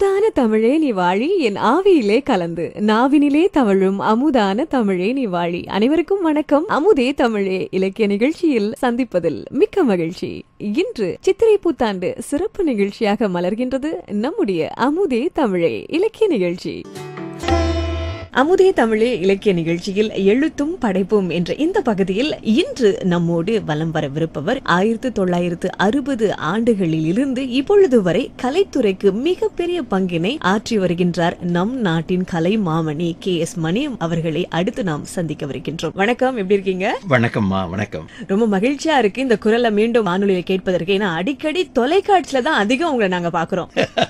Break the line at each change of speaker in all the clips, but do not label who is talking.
அமுதான தமிழே நீ வாழி என் ஆவியிலே கலந்து நாவினிலே தவழும் அமுதான தமிழே நீ வாழி அனைவருக்கும் வணக்கம் அமுதே தமிழே இலக்கிய நிகழ்ச்சியில் சந்திப்பதில் மிக்க மகிழ்ச்சி இன்று சித்திரை புத்தாண்டு சிறப்பு நிகழ்ச்சியாக மலர்கின்றது நம்முடைய அமுதே தமிழே இலக்கிய நிகழ்ச்சி அமுதே தமிழே இலக்கிய நிகழ்ச்சியில் எழுத்தும் படைப்பும் என்ற இந்த பகுதியில் இன்று நம்மோடு வலம் வரவிருப்பவர் ஆயிரத்து தொள்ளாயிரத்து அறுபது ஆண்டுகளில் இருந்து இப்பொழுது வரை கலைத்துறைக்கு மிகப்பெரிய பங்கினை ஆற்றி வருகின்றார் நம் நாட்டின் கலை மாமணி கே எஸ் மணியம் அவர்களை அடுத்து நாம் சந்திக்கவிருக்கின்றோம் வணக்கம் எப்படி இருக்கீங்க
வணக்கம்மா வணக்கம்
ரொம்ப மகிழ்ச்சியா இருக்கு இந்த குரலை மீண்டும் வானொலியில் கேட்பதற்கு ஏன்னா அடிக்கடி தொலைக்காட்சியில தான் அதிகம் உங்களை நாங்க பாக்குறோம்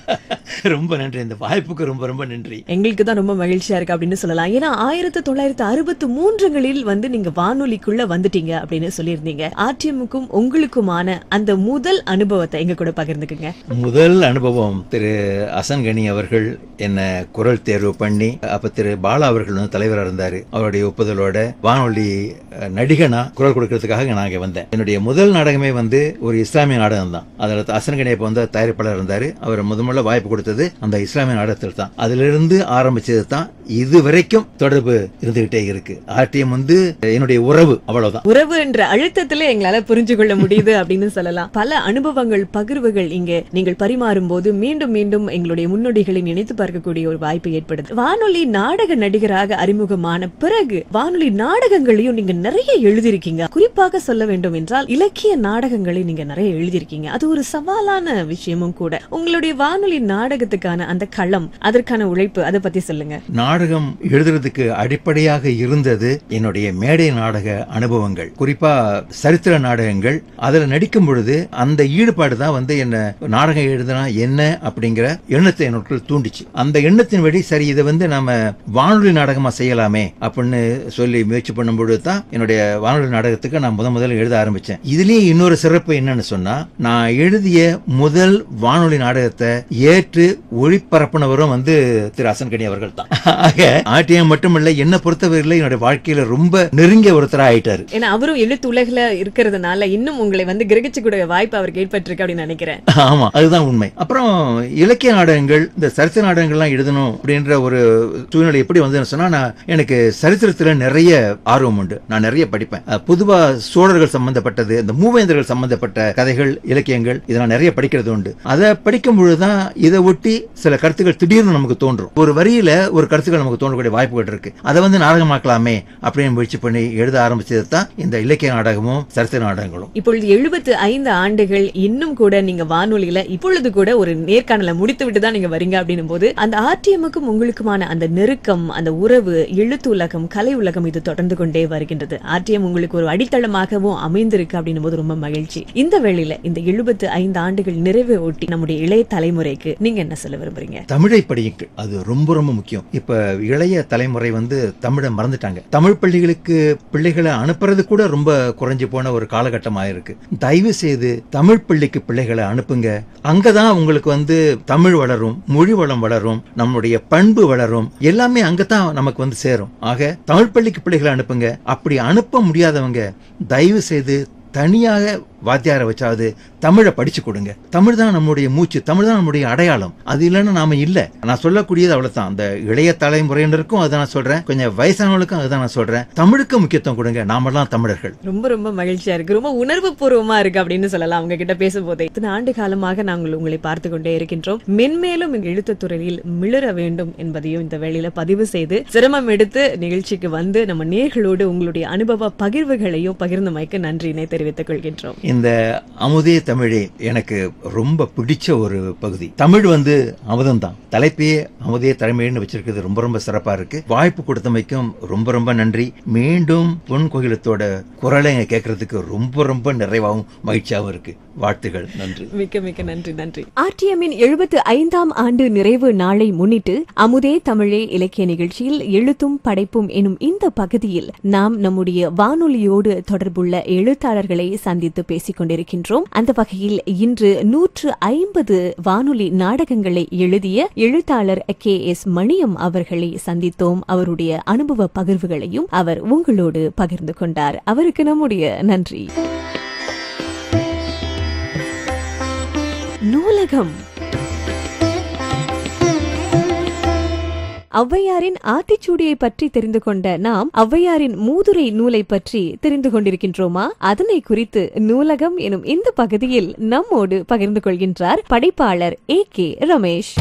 ரொம்ப நன்றி இந்த வாய்ப்புக்கு ரொம்ப ரொம்ப நன்றி
எங்களுக்கு தான் ரொம்ப மகிழ்ச்சியா இருக்கு அப்படின்னு சொல்லலாம் ஏன்னா ஆயிரத்தி தொள்ளாயிரத்தி அறுபத்தி மூன்றுகளில் வந்து நீங்க வானொலிக்குள்ள வந்துட்டீங்க அப்படின்னு சொல்லியிருந்தீங்க ஆர்டிஎம்முக்கும் உங்களுக்குமான அந்த முதல் அனுபவத்தை எங்க கூட பகிர்ந்துக்குங்க
முதல் அனுபவம் திரு அசன்கனி அவர்கள் என்ன குரல் தேர்வு பண்ணி அப்ப திரு பாலா அவர்கள் வந்து தலைவராக இருந்தாரு அவருடைய ஒப்புதலோட வானொலி அஹ், நடிகனா குரல் கொடுக்கறதுக்காக நான் இங்க வந்தேன் என்னுடைய முதல் நாடகமே வந்து ஒரு இஸ்லாமிய நாடகம் தான் அதில் அசன்கனி அப்ப வந்து தயாரிப்பாளர் இருந்தாரு அவர் முதல்ல வாய்ப்பு கொடுத்தது அந்த இஸ்லாமிய நாடகத்தில் தான் அதிலிருந்து ஆரம்பிச்சது தான் இது வரைக்கும் தொடர்பு இருந்துகிட்டே இருக்கு ஆர்டிஎம் வந்து என்னுடைய உறவு அவ்வளவுதான்
உறவு என்ற அழுத்தத்திலே எங்களால புரிஞ்சு கொள்ள முடியுது அப்படின்னு சொல்லலாம் பல அனுபவங்கள் பகிர்வுகள் இங்கே நீங்கள் பரிமாறும் போது மீண்டும் மீண்டும் எங்களுடைய முன்னோடிகளை நினைத்து பார்க்கக்கூடிய ஒரு வாய்ப்பு ஏற்படுது வானொலி நாடக நடிகராக அறிமுகமான பிறகு வானொலி நாடகங்களையும் நீங்க நிறைய எழுதியிருக்கீங்க குறிப்பாக சொல்ல வேண்டும் என்றால் இலக்கிய நாடகங்களை நீங்க நிறைய எழுதியிருக்கீங்க அது ஒரு சவாலான விஷயமும் கூட உங்களுடைய வானொலி நாடகத்துக்கான அந்த களம் அதற்கான உழைப்பு அதை பத்தி சொல்லுங்க
நாடகம் எழுதுறதுக்கு அடிப்படையாக இருந்தது என்னுடைய மேடை நாடக அனுபவங்கள் குறிப்பா சரித்திர நாடகங்கள் அதுல நடிக்கும் பொழுது அந்த ஈடுபாடு தான் வந்து என்ன நாடகம் எழுதுனா என்ன அப்படிங்கிற எண்ணத்தை என்னுக்குள் தூண்டிச்சு அந்த எண்ணத்தின் வழி சரி இதை வந்து நாம வானொலி நாடகமா செய்யலாமே அப்படின்னு சொல்லி முயற்சி பண்ணும் பொழுது தான் என்னுடைய வானொலி நாடகத்துக்கு நான் முத முதல்ல எழுத ஆரம்பிச்சேன் இதுலயும் இன்னொரு சிறப்பு என்னன்னு சொன்னா நான் எழுதிய முதல் வானொலி நாடகத்தை ஏற்று ஒளிபரப்புனவரும் வந்து திரு அசன்கனி அவர்கள் தான் ஆக ஆர்டிஎம் மட்டுமல்ல என்ன பொறுத்தவரையில என்னுடைய வாழ்க்கையில ரொம்ப நெருங்கிய ஒருத்தரா ஆயிட்டாரு
ஏன்னா அவரும் எழுத்து உலகில இருக்கிறதுனால இன்னும் உங்களை வந்து கிரகிச்சு கூட வாய்ப்பு அவருக்கு ஏற்பட்டிருக்கு அப்படின்னு நினைக்கிறேன்
ஆமா அதுதான் உண்மை அப்புறம் இலக்கிய நாடகங்கள் இந்த சரித்திர நாடகங்கள்லாம் எழுதணும் அப்படின்ற ஒரு சூழ்நிலை எப்படி வந்ததுன்னு சொன்னா நான் எனக்கு சரித்திரத்துல நிறைய ஆர்வம் உண்டு நான் நிறைய படிப்பேன் அஹ், பொதுவா சோழர்கள் சம்பந்தப்பட்டது இந்த மூவேந்தர்கள் சம்பந்தப்பட்ட கதைகள் இலக்கியங்கள் இதை நான் நிறைய படிக்கிறது உண்டு அதை படிக்கும் பொழுதுதான் இதை ஒட்டி சில கருத்துக்கள் திடீர்னு நமக்கு தோன்றும் ஒரு வரியில ஒரு கருத்துக்கள் நமக்கு தோன்றக்கூடிய வாய்ப்புகள் இருக்கு அதை வந்து நாடகமாக்கலாமே அப்படின்னு முயற்சி பண்ணி எழுத ஆரம்பிச்சது தான் இந்த இலக்கிய நாடகமும் சரித்திர நாடகங்களும்
இப்பொழுது எழுபத்து ஐந்து ஆண்டுகள் இன்னும் கூட நீங்க வானொலியில இப்பொழுது கூட ஒரு நேர்காணலை முடித்து விட்டு தான் நீங்க வரீங்க அப்படின்னும் போது அந்த ஆர்டிஎம்முக்கும் உங்களுக்குமான அந்த நெருக்கம் அந்த உறவு எழுத்து உலகம் கலை உலகம் இது தொடர்ந்து கொண்டே வருகின்றது ஆர்டிஎம் உங்களுக்கு ஒரு அடித்தளமாகவும் அமைந்திருக்கு அப்படின்னும் போது ரொம்ப மகிழ்ச்சி இந்த வேளையில இந்த எழுபத்து ஐந்து ஆண்டுகள் நிறைவு ஒட்டி நம்முடைய இளைய தலைமுறைக்கு நீங்க என்ன சொல்ல விரும்புறீங்க
தமிழை படியுங்கள் அது ரொம்ப ரொம்ப முக்கியம் இப்ப இளைய தலைமுறை வந்து தமிழை மறந்துட்டாங்க தமிழ் பள்ளிகளுக்கு பிள்ளைகளை அனுப்புறது கூட ரொம்ப குறைஞ்சு போன ஒரு காலகட்டம் ஆயிருக்கு தயவு செய்து தமிழ் பள்ளிக்கு பிள்ளைகளை அனுப்புங்க அங்கதான் உங்களுக்கு வந்து தமிழ் வளரும் மொழி வளம் வளரும் நம்முடைய பண்பு வளரும் எல்லாமே அங்கதான் நமக்கு வந்து சேரும் ஆக தமிழ் பள்ளிக்கு பிள்ளைகளை அனுப்புங்க அப்படி அனுப்ப முடியாதவங்க தயவு செய்து தனியாக வாத்தியாரை வச்சாவது தமிழை படிச்சு கொடுங்க தமிழ் தான் நம்முடைய மூச்சு தமிழ் தான் நம்முடைய அடையாளம் அது இல்லைன்னா நாம இல்ல நான் சொல்லக்கூடியது அவ்வளவுதான் அந்த இளைய தலைமுறையினருக்கும் அதை நான் சொல்றேன் கொஞ்சம் வயசானவங்களுக்கும் அதுதான் நான் சொல்றேன் தமிழுக்கு முக்கியத்துவம் கொடுங்க நாமெல்லாம் தமிழர்கள்
ரொம்ப ரொம்ப மகிழ்ச்சியா இருக்கு ரொம்ப உணர்வு பூர்வமா இருக்கு அப்படின்னு சொல்லலாம் அவங்க கிட்ட பேசும்போதே இத்தனை ஆண்டு காலமாக நாங்கள் உங்களை பார்த்து கொண்டே இருக்கின்றோம் மென்மேலும் இந்த எழுத்துத் துறையில் மிளற வேண்டும் என்பதையும் இந்த வேளையில பதிவு செய்து சிரமம் எடுத்து நிகழ்ச்சிக்கு வந்து நம்ம நேர்களோடு உங்களுடைய அனுபவ பகிர்வுகளையும் பகிர்ந்தமைக்கு நன்றியினை தெரிவித்துக் கொள்கின்றோம்
இந்த அமுதே தமிழே எனக்கு ரொம்ப பிடிச்ச ஒரு பகுதி தமிழ் வந்து அமுதம் தான் தலைப்பையே அமுதே தலைமைன்னு வச்சிருக்கிறது ரொம்ப ரொம்ப சிறப்பா இருக்கு வாய்ப்பு கொடுத்தமைக்கும் ரொம்ப ரொம்ப நன்றி மீண்டும் பொன் கோகிலத்தோட குரலை இங்க கேட்கறதுக்கு ரொம்ப ரொம்ப நிறைவாகவும் மகிழ்ச்சியாகவும் இருக்கு வாழ்த்துகள் நன்றி
மிக்க மிக்க நன்றி நன்றி ஆர்டிஎம்மின் எழுபத்து ஐந்தாம் ஆண்டு நிறைவு நாளை முன்னிட்டு அமுதே தமிழே இலக்கிய நிகழ்ச்சியில் எழுத்தும் படைப்பும் எனும் இந்த பகுதியில் நாம் நம்முடைய வானொலியோடு தொடர்புள்ள எழுத்தாளர்களை சந்தித்து பேசிக் கொண்டிருக்கின்றோம் அந்த வகையில் இன்று நூற்று ஐம்பது வானொலி நாடகங்களை எழுதிய எழுத்தாளர் கே எஸ் மணியம் அவர்களை சந்தித்தோம் அவருடைய அனுபவ பகிர்வுகளையும் அவர் உங்களோடு பகிர்ந்து கொண்டார் அவருக்கு நம்முடைய நன்றி நூலகம் ஔவையாரின் ஆத்திச்சூடியை பற்றி தெரிந்து கொண்ட நாம் ஔவையாரின் மூதுரை நூலை பற்றி தெரிந்து கொண்டிருக்கின்றோமா அதனை குறித்து நூலகம் எனும் இந்த பகுதியில் நம்மோடு பகிர்ந்து கொள்கின்றார் படைப்பாளர் ஏ கே ரமேஷ்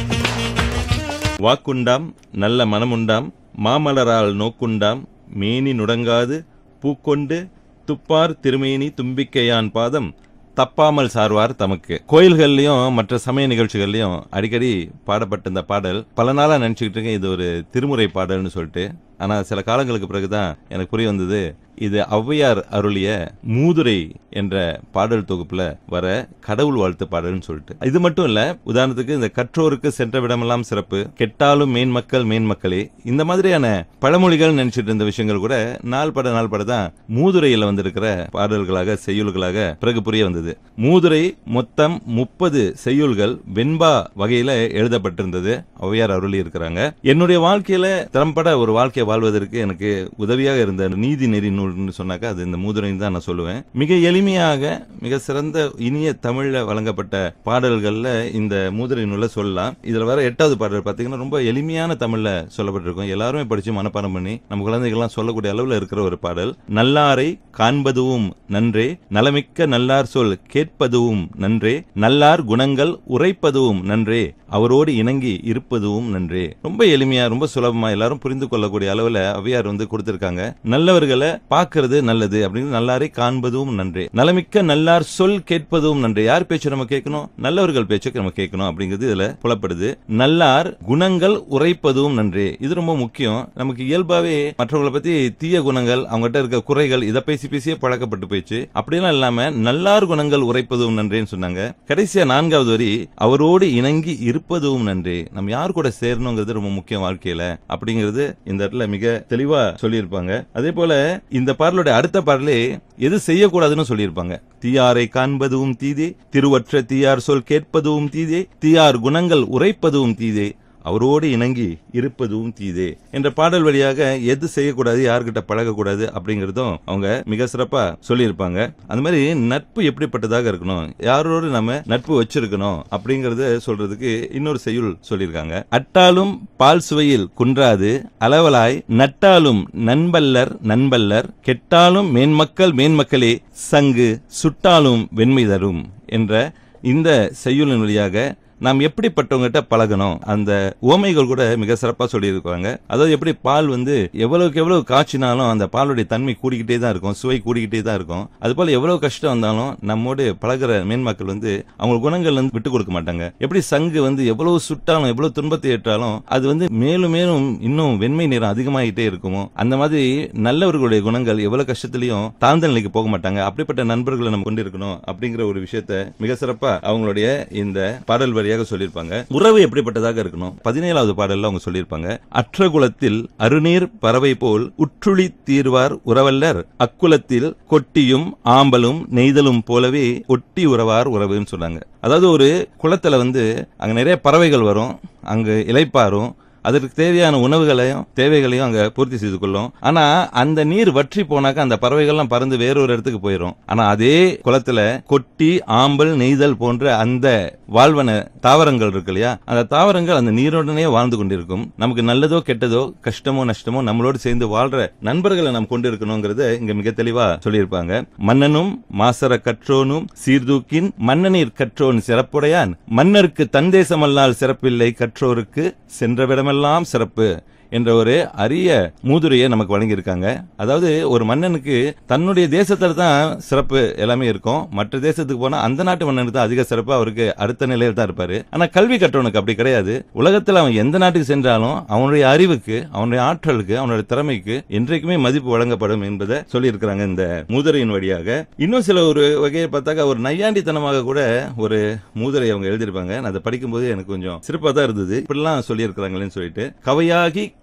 வாக்குண்டாம் நல்ல மனமுண்டாம் மாமலரால் நோக்குண்டாம் மேனி நுடங்காது பூக்கொண்டு துப்பார் திருமேனி தும்பிக்கையான் பாதம் தப்பாமல் சார்வார் தமக்கு கோயில்கள்லயும் மற்ற சமய நிகழ்ச்சிகள்லயும் அடிக்கடி பாடப்பட்ட இந்த பாடல் பல நாளா நினைச்சுக்கிட்டு இருக்கேன் இது ஒரு திருமுறை பாடல்னு சொல்லிட்டு ஆனா சில காலங்களுக்கு பிறகுதான் எனக்கு புரிய வந்தது இது ஔவையார் அருளிய மூதுரை என்ற பாடல் தொகுப்புல வர கடவுள் வாழ்த்து பாடல்னு சொல்லிட்டு இது மட்டும் இல்ல உதாரணத்துக்கு இந்த கற்றோருக்கு சென்ற விடமெல்லாம் சிறப்பு கெட்டாலும் மேன்மக்கள் மேன்மக்களே இந்த மாதிரியான பழமொழிகள் நினைச்சிட்டு இருந்த விஷயங்கள் கூட நாள் பட நாள் பட தான் மூதுரையில வந்திருக்கிற பாடல்களாக செய்யுள்களாக பிறகு புரிய வந்தது மூதுரை மொத்தம் முப்பது செய்யுள்கள் வெண்பா வகையில எழுதப்பட்டிருந்தது ஔவையார் அருளி இருக்கிறாங்க என்னுடைய வாழ்க்கையில திறம்பட ஒரு வாழ்க்கையை வாழ்வதற்கு எனக்கு உதவியாக இருந்த நீதி நெறி நூல்னு சொன்னாக்கா அது இந்த மூதுரை தான் நான் சொல்லுவேன் மிக எளிமையாக மிக சிறந்த இனிய தமிழ்ல வழங்கப்பட்ட பாடல்கள்ல இந்த மூதுரை நூலை சொல்லலாம் இதுல வர எட்டாவது பாடல் பாத்தீங்கன்னா ரொம்ப எளிமையான தமிழ்ல சொல்லப்பட்டிருக்கும் எல்லாருமே படிச்சு மனப்பாடம் பண்ணி நம்ம குழந்தைகள்லாம் சொல்லக்கூடிய அளவுல இருக்கிற ஒரு பாடல் நல்லாரை காண்பதுவும் நன்றே நலமிக்க நல்லார் சொல் கேட்பதுவும் நன்றே நல்லார் குணங்கள் உரைப்பதுவும் நன்றே அவரோடு இணங்கி இருப்பதும் நன்றே ரொம்ப எளிமையா ரொம்ப சுலபமா எல்லாரும் புரிந்து கொள்ளக்கூடிய அளவுல அவையார் வந்து கொடுத்திருக்காங்க நல்லவர்களை பார்க்கிறது நல்லது அப்படின்னு நல்லாரை காண்பதும் நன்றே நலமிக்க நல்லார் சொல் கேட்பதும் நன்றே யார் பேச்சு நம்ம கேட்கணும் நல்லவர்கள் பேச்சுக்கு நம்ம கேட்கணும் அப்படிங்கிறது இதுல புலப்படுது நல்லார் குணங்கள் உரைப்பதும் நன்றே இது ரொம்ப முக்கியம் நமக்கு இயல்பாவே மற்றவங்களை பத்தி தீய குணங்கள் அவங்ககிட்ட இருக்க குறைகள் இதை பேசி பேசியே பழக்கப்பட்டு போயிடுச்சு அப்படியெல்லாம் இல்லாம நல்லார் குணங்கள் உரைப்பதும் நன்றேன்னு சொன்னாங்க கடைசியா நான்காவது வரி அவரோடு இணங்கி இருப்பதும் நன்றே நம்ம யார் கூட சேரணுங்கிறது ரொம்ப முக்கியம் வாழ்க்கையில அப்படிங்கிறது இந்த இடத்துல மிக தெளிவா சொல்லியிருப்பாங்க அதே போல இந்த பாடலுடைய அடுத்த பாடலே எது செய்யக்கூடாதுன்னு சொல்லியிருப்பாங்க தீயாரை காண்பதும் தீதே திருவற்ற தீயார் சொல் கேட்பதும் தீதே தீயார் குணங்கள் உரைப்பதும் தீதே அவரோடு இணங்கி இருப்பதும் தீதே என்ற பாடல் வழியாக எது செய்யக்கூடாது யார்கிட்ட பழகக்கூடாது அப்படிங்கறதும் அவங்க மிக சிறப்பா சொல்லியிருப்பாங்க அந்த மாதிரி நட்பு எப்படிப்பட்டதாக இருக்கணும் யாரோடு நம்ம நட்பு வச்சிருக்கணும் அப்படிங்கறத சொல்றதுக்கு இன்னொரு செய்யுள் சொல்லியிருக்காங்க அட்டாலும் பால் சுவையில் குன்றாது அளவலாய் நட்டாலும் நண்பல்லர் நண்பல்லர் கெட்டாலும் மேன்மக்கள் மேன்மக்களே சங்கு சுட்டாலும் வெண்மை தரும் என்ற இந்த செய்யுளின் வழியாக நாம் எப்படிப்பட்டவங்ககிட்ட பழகணும் அந்த ஓமைகள் கூட மிக சிறப்பா சொல்லியிருக்காங்க அதாவது எப்படி பால் வந்து எவ்வளவுக்கு எவ்வளவு காய்ச்சினாலும் அந்த பாலுடைய தன்மை கூடிக்கிட்டே தான் இருக்கும் சுவை கூடிக்கிட்டே தான் இருக்கும் அது போல எவ்வளவு கஷ்டம் வந்தாலும் நம்மோடு பழகுற மேன்மக்கள் வந்து அவங்க குணங்கள் வந்து விட்டு கொடுக்க மாட்டாங்க எப்படி சங்கு வந்து எவ்வளவு சுட்டாலும் எவ்வளவு துன்பத்தை ஏற்றாலும் அது வந்து மேலும் மேலும் இன்னும் வெண்மை நிறம் அதிகமாகிட்டே இருக்குமோ அந்த மாதிரி நல்லவர்களுடைய குணங்கள் எவ்வளவு கஷ்டத்திலையும் தாழ்ந்த நிலைக்கு போக மாட்டாங்க அப்படிப்பட்ட நண்பர்களை நம்ம கொண்டிருக்கணும் அப்படிங்கிற ஒரு விஷயத்த மிக சிறப்பா அவங்களுடைய இந்த பாடல் வரியாக சொல்லியிருப்பாங்க உறவு எப்படிப்பட்டதாக இருக்கணும் பதினேழாவது பாடல்ல அவங்க சொல்லியிருப்பாங்க அற்ற குலத்தில் அருநீர் பறவை போல் உற்றுளி தீர்வார் உறவல்லர் அக்குலத்தில் கொட்டியும் ஆம்பலும் நெய்தலும் போலவே ஒட்டி உறவார் உறவுன்னு சொன்னாங்க அதாவது ஒரு குளத்துல வந்து அங்க நிறைய பறவைகள் வரும் அங்க இலைப்பாரும் அதற்கு தேவையான உணவுகளையும் தேவைகளையும் அங்க பூர்த்தி செய்து கொள்ளும் ஆனா அந்த நீர் வற்றி போனாக்க அந்த பறவைகள்லாம் பறந்து வேறொரு இடத்துக்கு போயிடும் ஆனா அதே குளத்துல கொட்டி ஆம்பல் நெய்தல் போன்ற அந்த வாழ்வன தாவரங்கள் இருக்கு இல்லையா அந்த தாவரங்கள் அந்த நீருடனே வாழ்ந்து கொண்டிருக்கும் நமக்கு நல்லதோ கெட்டதோ கஷ்டமோ நஷ்டமோ நம்மளோடு சேர்ந்து வாழ்ற நண்பர்களை நாம் கொண்டு இருக்கணுங்கிறத இங்க மிக தெளிவா சொல்லியிருப்பாங்க மன்னனும் மாசர கற்றோனும் சீர்தூக்கின் மன்னனீர் கற்றோன் சிறப்புடையான் மன்னருக்கு தன் தேசமல்லால் சிறப்பில்லை கற்றோருக்கு சென்ற விடமெல்லாம் சிறப்பு என்ற ஒரு அரிய மூதுரையை நமக்கு வழங்கியிருக்காங்க அதாவது ஒரு மன்னனுக்கு தன்னுடைய தேசத்துல தான் சிறப்பு எல்லாமே இருக்கும் மற்ற தேசத்துக்கு போனா அந்த நாட்டு மன்னனுக்கு தான் அதிக சிறப்பு அவருக்கு அடுத்த நிலையில் தான் இருப்பாரு ஆனா கல்வி கற்றவனுக்கு அப்படி கிடையாது உலகத்துல அவன் எந்த நாட்டுக்கு சென்றாலும் அவனுடைய அறிவுக்கு அவனுடைய ஆற்றலுக்கு அவனுடைய திறமைக்கு என்றைக்குமே மதிப்பு வழங்கப்படும் என்பதை சொல்லியிருக்கிறாங்க இந்த மூதுரையின் வழியாக இன்னும் சில ஒரு வகையை பார்த்தாக்கா ஒரு நையாண்டித்தனமாக கூட ஒரு மூதுரை அவங்க எழுதியிருப்பாங்க நான் அதை படிக்கும்போது எனக்கு கொஞ்சம் சிறப்பாக தான் இருந்தது இப்படிலாம் சொல்லியிருக்கிறாங்களேன்னு சொல்லிட்டு கவையாகி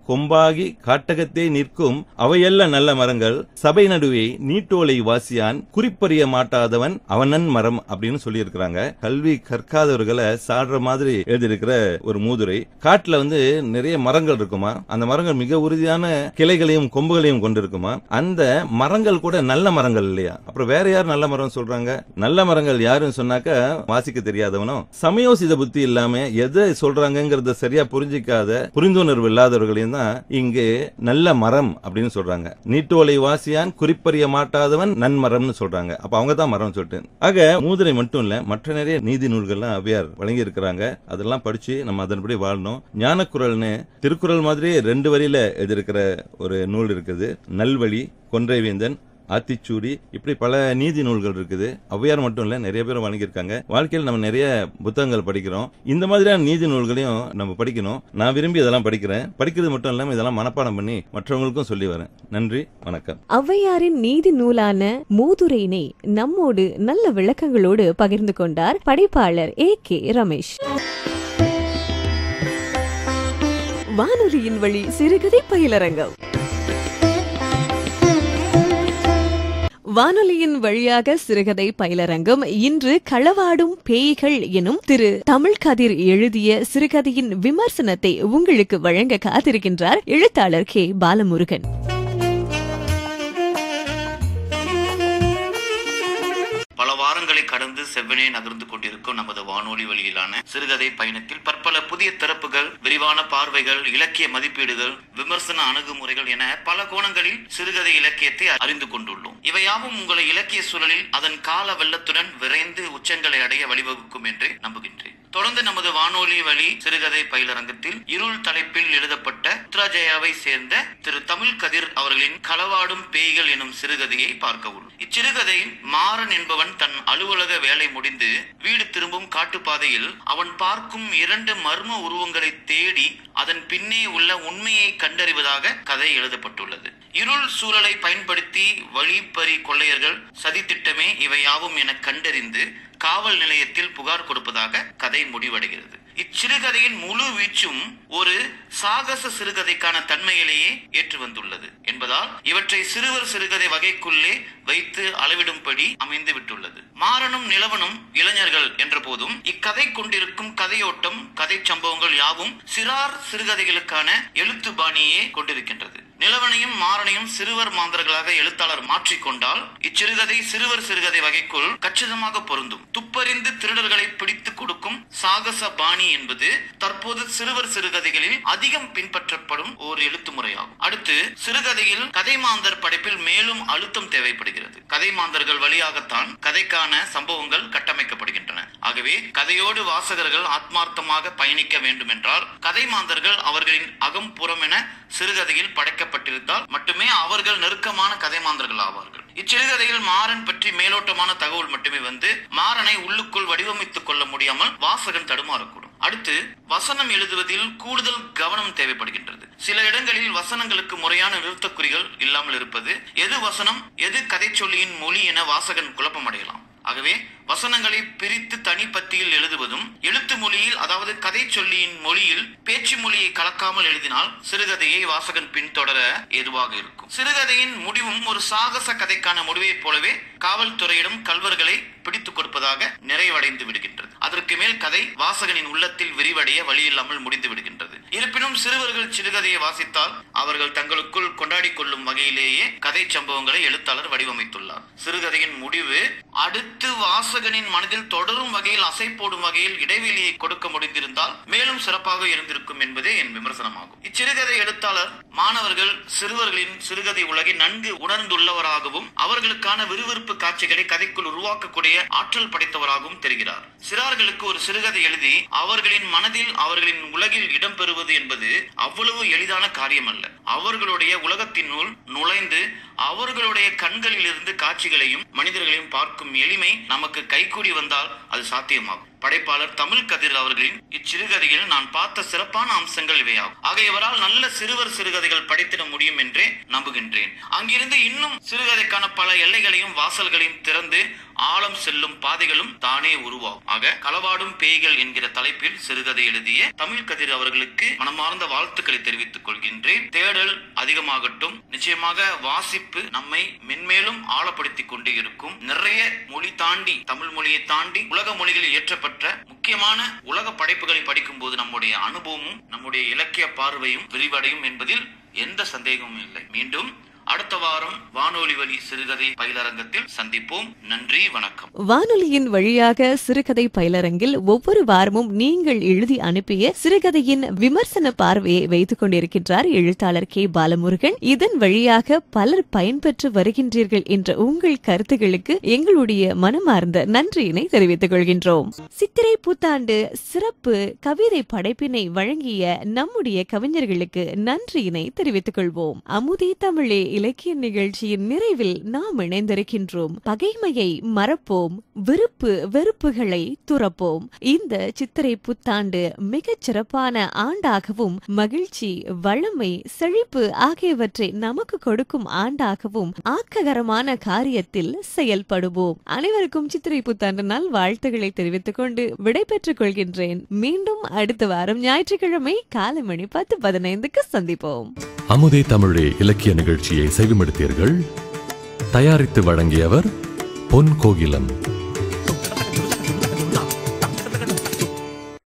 கொம்பாகி காட்டகத்தே நிற்கும் அவையல்ல நல்ல மரங்கள் சபை நடுவே நீட்டோலை வாசியான் குறிப்பறிய மாட்டாதவன் அவனன் மரம் அப்படின்னு சொல்லியிருக்கிறாங்க கல்வி கற்காதவர்களை சாடுற மாதிரி எழுதியிருக்கிற ஒரு மூதுரை காட்டுல வந்து நிறைய மரங்கள் இருக்குமா அந்த மரங்கள் மிக உறுதியான கிளைகளையும் கொம்புகளையும் கொண்டிருக்குமா அந்த மரங்கள் கூட நல்ல மரங்கள் இல்லையா அப்புறம் வேற யார் நல்ல மரம் சொல்றாங்க நல்ல மரங்கள் யாருன்னு சொன்னாக்க வாசிக்க தெரியாதவனும் சமயோசித புத்தி இல்லாம எதை சொல்றாங்கங்கறத சரியா புரிஞ்சிக்காத புரிந்துணர்வு இல்லாதவர்களையும் தான் இங்கு நல்ல மரம் அப்படின்னு சொல்றாங்க நீட்டோலை வாசியான் குறிப்பறிய மாட்டாதவன் நன்மரம்னு சொல்றாங்க அப்ப அவங்க தான் மரம் சொல்லிட்டு ஆக மூதுரை மட்டும் இல்ல மற்ற நிறைய நீதி நூல்கள்லாம் அவ்வையார் வழங்கி இருக்கிறாங்க அதெல்லாம் படிச்சு நம்ம அதன்படி வாழணும் ஞானக்குரல்னு திருக்குறள் மாதிரியே ரெண்டு வரியில எழுதியிருக்கிற ஒரு நூல் இருக்குது நல்வழி கொன்றைவேந்தன் ஆத்திச்சூடி இப்படி பல நீதி நூல்கள் இருக்குது ஔவையார் மட்டும் இல்ல நிறைய பேர் வழங்கியிருக்காங்க வாழ்க்கையில் நம்ம நிறைய புத்தகங்கள் படிக்கிறோம் இந்த மாதிரியான நீதி நூல்களையும் நம்ம படிக்கணும் நான் விரும்பி இதெல்லாம் படிக்கிறேன் படிக்கிறது மட்டும் இல்லாம இதெல்லாம் மனப்பாடம் பண்ணி மற்றவங்களுக்கும் சொல்லி வரேன் நன்றி வணக்கம்
ஔவையாரின் நீதி நூலான மூதுரையினை நம்மோடு நல்ல விளக்கங்களோடு பகிர்ந்து கொண்டார் படைப்பாளர் ஏ கே ரமேஷ் வானொலியின் வழி சிறுகதை பயிலரங்கம் வானொலியின் வழியாக சிறுகதை பயிலரங்கம் இன்று களவாடும் பேய்கள் எனும் திரு தமிழ் கதிர் எழுதிய சிறுகதையின் விமர்சனத்தை உங்களுக்கு வழங்க காத்திருக்கின்றார் எழுத்தாளர் கே பாலமுருகன்
பல வாரங்களை கடந்து செவ்வனே நகர்ந்து கொண்டிருக்கும் நமது வானொலி வழியிலான சிறுகதை பயணத்தில் பற்பல புதிய திறப்புகள் விரிவான பார்வைகள் இலக்கிய மதிப்பீடுகள் விமர்சன அணுகுமுறைகள் என பல கோணங்களில் சிறுகதை இலக்கியத்தை அறிந்து கொண்டுள்ளோம் இவையாவும் உங்களை இலக்கிய சூழலில் அதன் கால வெள்ளத்துடன் விரைந்து உச்சங்களை அடைய வழிவகுக்கும் என்று நம்புகின்றேன் தொடர்ந்து நமது வானொலி வழி சிறுகதை பயிலரங்கத்தில் இருள் தலைப்பில் எழுதப்பட்ட உத்ராஜயாவை சேர்ந்த திரு தமிழ் கதிர் அவர்களின் களவாடும் பேய்கள் எனும் சிறுகதையை பார்க்க உள்ளோம் இச்சிறுகதையில் மாறன் என்பவன் தன் அலுவலக வேலை முடிந்து வீடு திரும்பும் காட்டுப்பாதையில் அவன் பார்க்கும் இரண்டு மர்ம உருவங்களை தேடி அதன் பின்னே உள்ள உண்மையை கண்டறிவதாக கதை எழுதப்பட்டுள்ளது இருள் சூழலை பயன்படுத்தி வழிப்பறி கொள்ளையர்கள் சதித்திட்டமே இவையாவும் என கண்டறிந்து காவல் நிலையத்தில் புகார் கொடுப்பதாக கதை முடிவடைகிறது இச்சிறுகதையின் முழு வீச்சும் ஒரு சாகச சிறுகதைக்கான தன்மையிலேயே ஏற்று வந்துள்ளது என்பதால் இவற்றை சிறுவர் சிறுகதை வகைக்குள்ளே வைத்து அளவிடும்படி அமைந்து விட்டுள்ளது மாறனும் நிலவனும் இளைஞர்கள் என்ற போதும் இக்கதை கொண்டிருக்கும் கதையோட்டம் கதை சம்பவங்கள் யாவும் சிறார் சிறுகதைகளுக்கான எழுத்து பாணியே கொண்டிருக்கின்றது நிலவனையும் மாறனையும் சிறுவர் மாந்தர்களாக எழுத்தாளர் மாற்றிக்கொண்டால் இச்சிறுகதை சிறுவர் சிறுகதை வகைக்குள் கச்சிதமாக பொருந்தும் துப்பறிந்து திருடர்களை பிடித்து கொடுக்கும் சாகச பாணி என்பது தற்போது சிறுவர் சிறுகதைகளில் அதிகம் பின்பற்றப்படும் ஓர் எழுத்து முறையாகும் அடுத்து சிறுகதையில் கதை மாந்தர் படைப்பில் மேலும் அழுத்தம் தேவைப்படுகிறது கதை மாந்தர்கள் வழியாகத்தான் கதைக்கான சம்பவங்கள் கட்டமைக்கப்படுகின்றன ஆகவே கதையோடு வாசகர்கள் ஆத்மார்த்தமாக பயணிக்க வேண்டும் என்றால் கதை மாந்தர்கள் அவர்களின் அகம் புறம் என சிறுகதையில் படைக்கப்பட்டிருந்தால் மட்டுமே அவர்கள் நெருக்கமான கதை மாந்தர்கள் ஆவார்கள் இச்சிறுகதையில் மாறன் பற்றி மேலோட்டமான தகவல் மட்டுமே வந்து மாறனை உள்ளுக்குள் வடிவமைத்துக் கொள்ள முடியாமல் வாசகன் தடுமாறக்கூடும் அடுத்து வசனம் எழுதுவதில் கூடுதல் கவனம் தேவைப்படுகின்றது சில இடங்களில் வசனங்களுக்கு முறையான நிறுத்தக்குறிகள் இல்லாமல் இருப்பது எது வசனம் எது கதை சொல்லியின் மொழி என வாசகன் குழப்பமடையலாம் ஆகவே வசனங்களை பிரித்து தனிப்பத்தியில் எழுதுவதும் எழுத்து மொழியில் அதாவது கதை சொல்லியின் மொழியில் பேச்சு மொழியை கலக்காமல் எழுதினால் சிறுகதையை வாசகன் பின்தொடர ஏதுவாக இருக்கும் சிறுகதையின் முடிவும் ஒரு சாகச கதைக்கான முடிவைப் போலவே காவல்துறையிடம் கல்வர்களை பிடித்துக் கொடுப்பதாக நிறைவடைந்து விடுகின்றது அதற்கு மேல் கதை வாசகனின் உள்ளத்தில் விரிவடைய வழியில்லாமல் முடிந்து விடுகின்றது இருப்பினும் சிறுவர்கள் சிறுகதையை வாசித்தால் அவர்கள் தங்களுக்குள் கொண்டாடி கொள்ளும் வகையிலேயே கதை சம்பவங்களை எழுத்தாளர் வடிவமைத்துள்ளார் சிறுகதையின் முடிவு அடுத்து வாசகனின் மனதில் தொடரும் வகையில் அசை போடும் வகையில் இடைவெளியை கொடுக்க முடிந்திருந்தால் மேலும் சிறப்பாக இருந்திருக்கும் என்பதே என் விமர்சனமாகும் இச்சிறுகதை எழுத்தாளர் மாணவர்கள் சிறுவர்களின் சிறுகதை உலகை நன்கு உணர்ந்துள்ளவராகவும் அவர்களுக்கான விறுவிறுப்பு காட்சிகளை கதைக்குள் உருவாக்கக்கூடிய ஆற்றல் படைத்தவராகவும் தெரிகிறார் சிறார்களுக்கு ஒரு சிறுகதை எழுதி அவர்களின் மனதில் அவர்களின் உலகில் இடம்பெறுவது என்பது அவ்வளவு எளிதான காரியம் அல்ல அவர்களுடைய உலகத்தினுள் நுழைந்து அவர்களுடைய கண்களில் இருந்து காட்சிகளையும் மனிதர்களையும் பார்க்கும் எளிமை நமக்கு கைகூடி வந்தால் அது சாத்தியமாகும் படைப்பாளர் தமிழ் கதிர் அவர்களின் இச்சிறுகதையில் நான் பார்த்த சிறப்பான அம்சங்கள் இவையாகும் ஆக இவரால் நல்ல சிறுவர் சிறுகதைகள் படைத்திட முடியும் என்றே நம்புகின்றேன் அங்கிருந்து இன்னும் சிறுகதைக்கான பல எல்லைகளையும் வாசல்களையும் திறந்து ஆழம் செல்லும் பாதைகளும் தானே உருவாகும் ஆக களவாடும் பேய்கள் என்கிற தலைப்பில் சிறுகதை எழுதிய தமிழ் கதிர் அவர்களுக்கு மனமார்ந்த வாழ்த்துக்களை தெரிவித்துக் கொள்கின்றேன் தேடல் அதிகமாகட்டும் நிச்சயமாக வாசிப்பு நம்மை மென்மேலும் ஆழப்படுத்திக் கொண்டே இருக்கும் நிறைய மொழி தாண்டி தமிழ் மொழியை தாண்டி உலக மொழிகளில் இயற்றப்பட்ட முக்கியமான உலக படைப்புகளை படிக்கும் போது நம்முடைய அனுபவமும் நம்முடைய இலக்கிய பார்வையும் விரிவடையும் என்பதில் எந்த சந்தேகமும் இல்லை மீண்டும் அடுத்த வாரம் வானொலி வழி சிறுகதை பயிலரங்கத்தில் சந்திப்போம் நன்றி வணக்கம்
வானொலியின் வழியாக சிறுகதை பயிலரங்கில் ஒவ்வொரு வாரமும் நீங்கள் எழுதி அனுப்பிய சிறுகதையின் விமர்சன பார்வையை வைத்துக் கொண்டிருக்கின்றார் எழுத்தாளர் கே பாலமுருகன் இதன் வழியாக பலர் பயன்பெற்று வருகின்றீர்கள் என்ற உங்கள் கருத்துகளுக்கு எங்களுடைய மனமார்ந்த நன்றியினை தெரிவித்துக் கொள்கின்றோம் சித்திரை புத்தாண்டு சிறப்பு கவிதை படைப்பினை வழங்கிய நம்முடைய கவிஞர்களுக்கு நன்றியினை தெரிவித்துக் கொள்வோம் அமுதே தமிழே இலக்கிய நிகழ்ச்சியின் நிறைவில் நாம் இணைந்திருக்கின்றோம் பகைமையை மறப்போம் விருப்பு வெறுப்புகளை துறப்போம் இந்த சித்திரை புத்தாண்டு மிகச் சிறப்பான ஆண்டாகவும் மகிழ்ச்சி வளமை செழிப்பு ஆகியவற்றை நமக்கு கொடுக்கும் ஆண்டாகவும் ஆக்ககரமான காரியத்தில் செயல்படுவோம் அனைவருக்கும் சித்திரை புத்தாண்டு நாள் வாழ்த்துக்களை தெரிவித்துக் கொண்டு விடைபெற்றுக் கொள்கின்றேன் மீண்டும் அடுத்த வாரம் ஞாயிற்றுக்கிழமை காலை மணி பத்து பதினைந்துக்கு சந்திப்போம்
அமுதே தமிழே இலக்கிய நிகழ்ச்சியை செவிமடுத்தீர்கள் தயாரித்து வழங்கியவர் பொன் கோகிலம்